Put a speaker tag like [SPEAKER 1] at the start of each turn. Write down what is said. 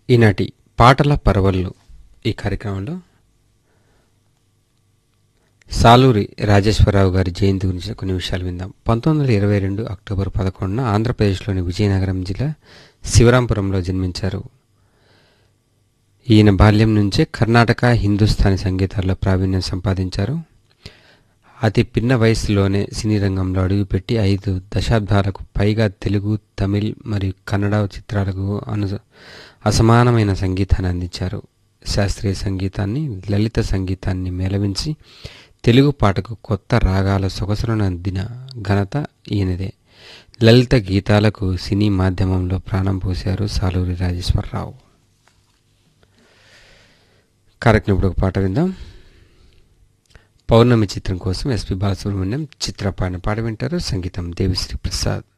[SPEAKER 1] ఈనాటి పాటల పరవళ్ళు ఈ కార్యక్రమంలో సాలూరి రాజేశ్వరరావు గారి జయంతి గురించి కొన్ని విషయాలు విందాం పంతొమ్మిది వందల ఇరవై రెండు అక్టోబర్ పదకొండున ఆంధ్రప్రదేశ్లోని విజయనగరం జిల్లా శివరాంపురంలో జన్మించారు ఈయన బాల్యం నుంచే కర్ణాటక హిందుస్థానీ సంగీతాల్లో ప్రావీణ్యం సంపాదించారు అతి పిన్న వయసులోనే సినీ రంగంలో అడుగుపెట్టి ఐదు దశాబ్దాలకు పైగా తెలుగు తమిళ్ మరియు కన్నడ చిత్రాలకు అను అసమానమైన సంగీతాన్ని అందించారు శాస్త్రీయ సంగీతాన్ని లలిత సంగీతాన్ని మేళవించి తెలుగు పాటకు కొత్త రాగాల సొగసులను అందిన ఘనత ఈయనదే లలిత గీతాలకు సినీ మాధ్యమంలో ప్రాణం పోశారు సాలూరి రాజేశ్వరరావు కార్యక్రమం ఇప్పుడు ఒక పాట విందాం పౌర్ణమి చిత్రం కోసం ఎస్పి బాలసుబ్రహ్మణ్యం చిత్రపాడిన పాట వింటారు సంగీతం దేవిశ్రీ ప్రసాద్